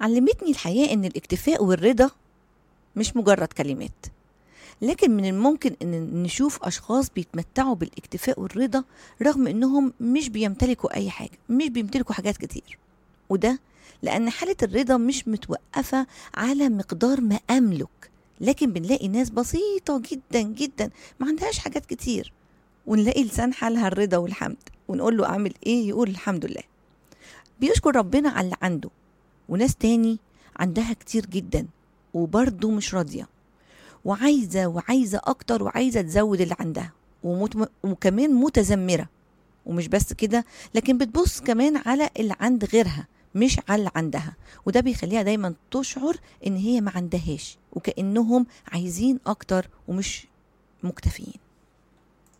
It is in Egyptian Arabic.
علمتني الحياة إن الاكتفاء والرضا مش مجرد كلمات لكن من الممكن ان نشوف اشخاص بيتمتعوا بالاكتفاء والرضا رغم انهم مش بيمتلكوا اي حاجه مش بيمتلكوا حاجات كتير وده لان حاله الرضا مش متوقفه على مقدار ما املك لكن بنلاقي ناس بسيطه جدا جدا ما عندهاش حاجات كتير ونلاقي لسان حالها الرضا والحمد ونقول له اعمل ايه يقول الحمد لله بيشكر ربنا على اللي عنده وناس تاني عندها كتير جدا وبرضه مش راضيه وعايزه وعايزه اكتر وعايزه تزود اللي عندها ومت... وكمان متذمره ومش بس كده لكن بتبص كمان على اللي عند غيرها مش على اللي عندها وده بيخليها دايما تشعر ان هي ما عندهاش وكانهم عايزين اكتر ومش مكتفيين